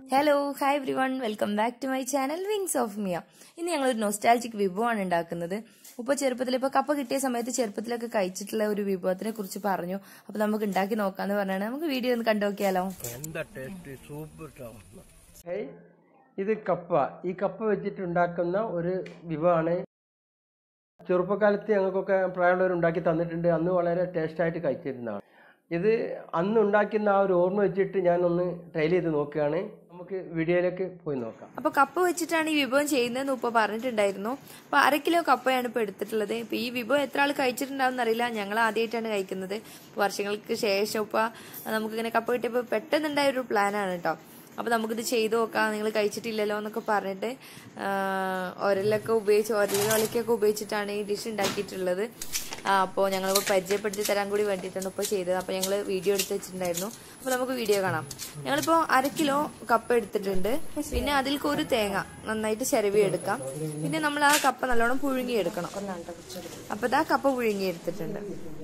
hello hi everyone welcome back to my channel wings of Mia ഇന്ന് ഞങ്ങളൊരു nostalgic വിഭവമാണ് ഉണ്ടാക്കുന്നത് ഉപ്പ ചെറുപ്പത്തിൽ ഇപ്പൊ കപ്പ കിട്ടിയ സമയത്ത് ചെറുപ്പത്തിലൊക്കെ കഴിച്ചിട്ടുള്ള ഒരു വിഭവത്തിനെ കുറിച്ച് പറഞ്ഞു അപ്പൊ നമുക്ക് ഉണ്ടാക്കി നോക്കാന്ന് പറഞ്ഞാണ് നമുക്ക് വീഡിയോ ഒന്ന് കണ്ടു നോക്കിയാലോ എന്താ ടേസ്റ്റ് സൂപ്പർ ടേസ്റ്റ് ഹേയ് ഇത് കപ്പ ഈ കപ്പ വെച്ചിട്ടുണ്ടാക്കുന്ന ഒരു വിഭവമാണ് ചെറുപ്പകാലത്ത് ഞങ്ങൾക്കൊക്കെ പ്രായമുള്ളവർ ഉണ്ടാക്കി തന്നിട്ടുണ്ട് അന്ന് വളരെ ടേസ്റ്റായിട്ട് കഴിച്ചിരുന്നതാണ് ഇത് അന്ന് ഉണ്ടാക്കുന്ന ആ ഒരു ഓർമ്മ വെച്ചിട്ട് ഞാനൊന്ന് ട്രയൽ ചെയ്ത് നോക്കുകയാണ് നമുക്ക് വീഡിയോയിലേക്ക് പോയി നോക്കാം അപ്പൊ കപ്പ വെച്ചിട്ടാണ് ഈ വിഭവം ചെയ്യുന്നതെന്ന് ഉപ്പ പറഞ്ഞിട്ടുണ്ടായിരുന്നു അപ്പൊ അര കിലോ കപ്പയാണ് ഇപ്പൊ എടുത്തിട്ടുള്ളത് ഇപ്പൊ ഈ വിഭവം എത്ര ആൾ കഴിച്ചിട്ടുണ്ടാവും അറിയില്ല ഞങ്ങൾ ആദ്യമായിട്ടാണ് കഴിക്കുന്നത് വർഷങ്ങൾക്ക് ശേഷം ഉപ്പ നമുക്കിങ്ങനെ കപ്പ കിട്ടിയപ്പോൾ പെട്ടെന്നുണ്ടായ ഒരു പ്ലാനാണ് കേട്ടോ അപ്പൊ നമുക്കിത് ചെയ്തു നോക്കാം നിങ്ങൾ കഴിച്ചിട്ടില്ലല്ലോ എന്നൊക്കെ പറഞ്ഞിട്ട് ഒരലൊക്കെ ഉപയോഗിച്ച് ഒരൽ കളിക്കൊക്കെ ഉപയോഗിച്ചിട്ടാണ് ഈ ഡിഷ് ഉണ്ടാക്കിയിട്ടുള്ളത് അപ്പോൾ ഞങ്ങൾ പരിചയപ്പെടുത്തി തരാൻ കൂടി വേണ്ടിയിട്ടാണ് ഇപ്പോൾ ചെയ്തത് അപ്പോൾ ഞങ്ങൾ വീഡിയോ എടുത്ത് വെച്ചിട്ടുണ്ടായിരുന്നു അപ്പോൾ നമുക്ക് വീഡിയോ കാണാം ഞങ്ങളിപ്പോൾ അര കിലോ കപ്പ എടുത്തിട്ടുണ്ട് പിന്നെ അതിൽക്ക് ഒരു തേങ്ങ നന്നായിട്ട് ചിരവി എടുക്കാം പിന്നെ നമ്മൾ ആ കപ്പ നല്ലോണം പുഴുങ്ങി എടുക്കണം അപ്പോൾ ഇതാ കപ്പ പുഴുങ്ങി എടുത്തിട്ടുണ്ട്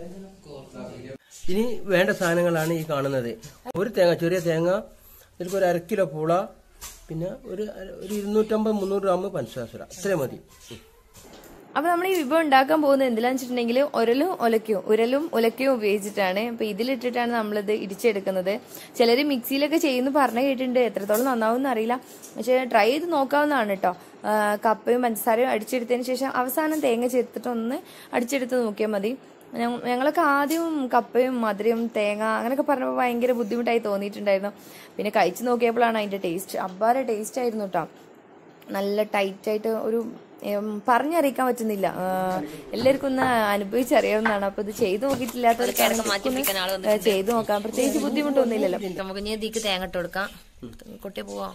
ഇനി വേണ്ട സാധനങ്ങളാണ് ഈ കാണുന്നത് ഒരു തേങ്ങ ചെറിയ തേങ്ങ ഇതിലേക്ക് ഒരു അര കിലോ പൂള പിന്നെ ഒരു അര- ഒരു ഇരുന്നൂറ്റമ്പത് മുന്നൂറ് ഗ്രാം പഞ്ചസാര ഇത്രയും മതി അപ്പൊ നമ്മൾ ഈ വിഭവം ഉണ്ടാക്കാൻ പോകുന്നത് എന്തിലാന്ന് വെച്ചിട്ടുണ്ടെങ്കിൽ ഒരലും ഒലക്കയും ഉരലും ഒലക്കയും ഉപയോഗിച്ചിട്ടാണ് അപ്പൊ ഇതിലിട്ടിട്ടാണ് നമ്മളിത് ഇടിച്ചെടുക്കുന്നത് ചിലര് മിക്സിയിലൊക്കെ ചെയ്യുന്നു പറഞ്ഞു കേട്ടിട്ടുണ്ട് എത്രത്തോളം നന്നാവും അറിയില്ല പക്ഷെ ട്രൈ ചെയ്ത് നോക്കാവുന്നതാണ് കേട്ടോ ആ, കപ്പയും പഞ്ചസാരയും അടിച്ചെടുത്തതിന് ശേഷം അവസാനം തേങ്ങ ചേർത്തിട്ട് ഒന്ന് അടിച്ചെടുത്ത് നോക്കിയാൽ മതി ഞങ്ങ- ഞങ്ങളൊക്കെ ആദ്യം കപ്പയും മധുരയും തേങ്ങ അങ്ങനെയൊക്കെ പറഞ്ഞപ്പോൾ ഭയങ്കര ബുദ്ധിമുട്ടായി തോന്നിയിട്ടുണ്ടായിരുന്നു പിന്നെ കഴിച്ചു നോക്കിയപ്പോഴാണ് അതിന്റെ ടേസ്റ്റ് അബ്ബാരെ ടേസ്റ്റ് ആയിരുന്നു കേട്ടോ നല്ല ടൈറ്റ് ആയിട്ട് ഒരു ഉം, പറഞ്ഞറിയിക്കാൻ പറ്റുന്നില്ല ആ, എല്ലാവർക്കും ഒന്ന് അനുഭവിച്ചറിയാവുന്നതാണ് അപ്പൊ ഇത് ചെയ്തു നോക്കിയിട്ടില്ലാത്തവർക്ക് ചെയ്തു നോക്കാം പ്രത്യേകിച്ച് ബുദ്ധിമുട്ടൊന്നുമില്ലല്ലോ നമുക്ക് ഇനി ഇതിക്ക് തേങ്ങ ഇട്ട് കൊടുക്കാം കുട്ടി പോവാം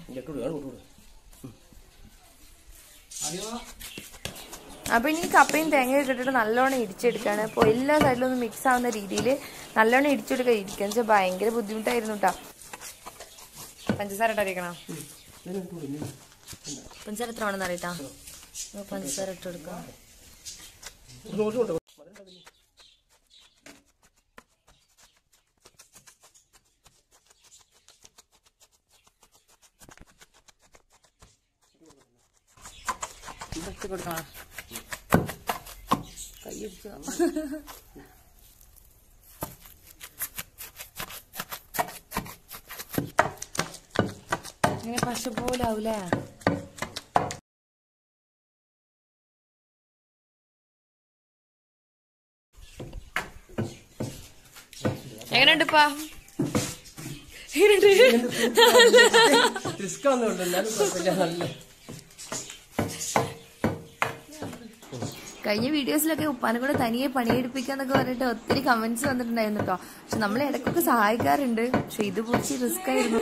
അപ്പൊ ഇനി കപ്പയും തേങ്ങയൊക്കെ ഇട്ടിട്ട് നല്ലോണം ഇടിച്ചെടുക്കാണ് അപ്പൊ എല്ലാ സൈഡിലും ഒന്ന് മിക്സ് ആവുന്ന രീതിയിൽ നല്ലോണം ഇടിച്ചെടുക്കുക ഇരിക്കുക വെച്ചാൽ ഭയങ്കര ബുദ്ധിമുട്ടായിരുന്നു കേട്ടോ പഞ്ചസാര ഇട്ടറിയിക്കണം പഞ്ചസാര എത്ര വേണമെന്ന് അറിയട്ടാ പഞ്ചസാര ഇട്ട് കൊടുക്കാം ഇട്ട് കൊടുക്കണം കൈ ഇടിച്ചോ ഇങ്ങനെ പശ പോലെ ആവൂലേ എങ്ങനെയുണ്ടിപ്പാ റിസ്ക് ഒന്നുമില്ല എന്നാലും കുഴപ്പമില്ല നല്ല കഴിഞ്ഞ വീഡിയോസിലൊക്കെ ഉപ്പാനെ കൂടെ തനിയെ പണിയെടുപ്പിക്കാന്നൊക്കെ പറഞ്ഞിട്ട് ഒത്തിരി കമന്റ്സ് വന്നിട്ടുണ്ടായിരുന്നു കേട്ടോ പക്ഷെ നമ്മൾ ഇടയ്ക്കൊക്കെ സഹായിക്കാറുണ്ട് പക്ഷെ ഇത് കുറച്ച് റിസ്ക് ആയിരുന്നു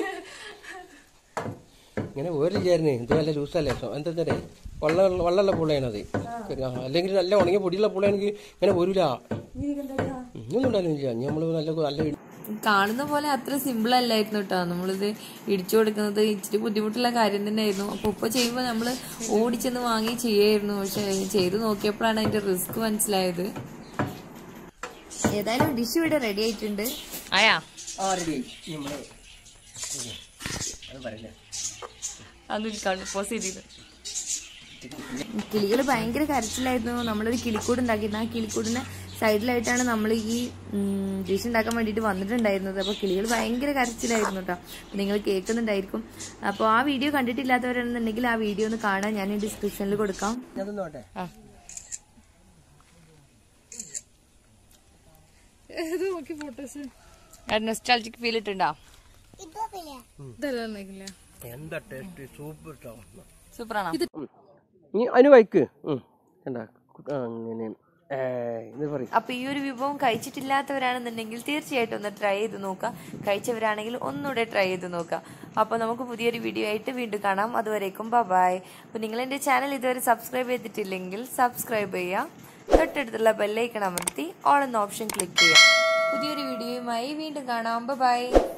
ഇങ്ങനെ ഓരില്ലായിരുന്നു ഇത് നല്ല ലൂസല്ലേ എന്താ വെച്ചാൽ വള്ള വള്ളമുള്ള പുള്ളയാണത് അല്ലെങ്കിൽ നല്ല ഉണങ്ങിയ പൊടിയുള്ള പുള്ളയാണെങ്കിൽ ഇങ്ങനെ പോരൂല ഒന്നും ഉണ്ടായിരുന്നില്ല നമ്മൾ നല്ല നല്ല കാണുന്ന പോലെ അത്ര സിമ്പിൾ അല്ലായിരുന്നു കേട്ടോ നമ്മളിത് ഇടിച്ചു കൊടുക്കുന്നത് ഇച്ചിരി ബുദ്ധിമുട്ടുള്ള കാര്യം തന്നെയായിരുന്നു അപ്പൊ ഉപ്പ ചെയ്യുമ്പോൾ നമ്മൾ ഓടിച്ചെന്ന് വാങ്ങി ചെയ്യായിരുന്നു പക്ഷെ ചെയ്തു നോക്കിയപ്പോഴാണ് അതിന്റെ റിസ്ക് മനസ്സിലായത് ഏതായാലും ഡിഷ് ഇവിടെ റെഡി ആയിട്ടുണ്ട് ആയാ ആ റെഡി നമ്മള് അത് പറയില്ല അതൊന്നും പോസ് ചെയ്തില്ല കിളികൾ ഭയങ്കര കരച്ചിലായിരുന്നു നമ്മളൊരു കിളിക്കൂട് ഉണ്ടാക്കിയിരുന്നു ആ കിളിക്കൂടിന്റെ സൈഡിലായിട്ടാണ് നമ്മൾ ഈ ഡിഷ് ഉണ്ടാക്കാൻ വേണ്ടിയിട്ട് വന്നിട്ടുണ്ടായിരുന്നത് അപ്പോൾ കിളികൾ ഭയങ്കര കരച്ചിലായിരുന്നു കേട്ടോ നിങ്ങൾ കേൾക്കുന്നുണ്ടായിരിക്കും അപ്പോൾ ആ വീഡിയോ കണ്ടിട്ടില്ലാത്തവരാണെന്നുണ്ടെങ്കിൽ ആ വീഡിയോ ഒന്ന് കാണാൻ ഞാൻ ഡിസ്ക്രിപ്ഷനിൽ കൊടുക്കാം ഞാൻ നോട്ടെ നെസ്റ്റാൾജിക് ഫീൽ ഇട്ടുണ്ടോ എന്താ ടേസ്റ്റ് സൂപ്പർ ടേസ്റ്റ് സൂപ്പറാണോ ഇനി അനു വൈക്ക് കണ്ടാ അങ്ങനെ ഏ, ഇത് പറയും അപ്പൊ ഈ ഒരു വിഭവം കഴിച്ചിട്ടില്ലാത്തവരാണെന്നുണ്ടെങ്കിൽ തീർച്ചയായിട്ടും ഒന്ന് ട്രൈ ചെയ്ത് നോക്കുക കഴിച്ചവരാണെങ്കിൽ ഒന്നുകൂടെ ട്രൈ ചെയ്ത് നോക്കുക അപ്പൊ നമുക്ക് പുതിയൊരു വീഡിയോ ആയിട്ട് വീണ്ടും കാണാം അതുവരേക്കും ബൈ അപ്പൊ നിങ്ങൾ എന്റെ ചാനൽ ഇതുവരെ സബ്സ്ക്രൈബ് ചെയ്തിട്ടില്ലെങ്കിൽ സബ്സ്ക്രൈബ് ചെയ്യുക തൊട്ടടുത്തുള്ള ബെല്ലൈക്കൺ അമർത്തി ഓൾ എന്ന ഓപ്ഷൻ ക്ലിക്ക് ചെയ്യുക പുതിയൊരു വീഡിയോയുമായി വീണ്ടും കാണാം ബൈ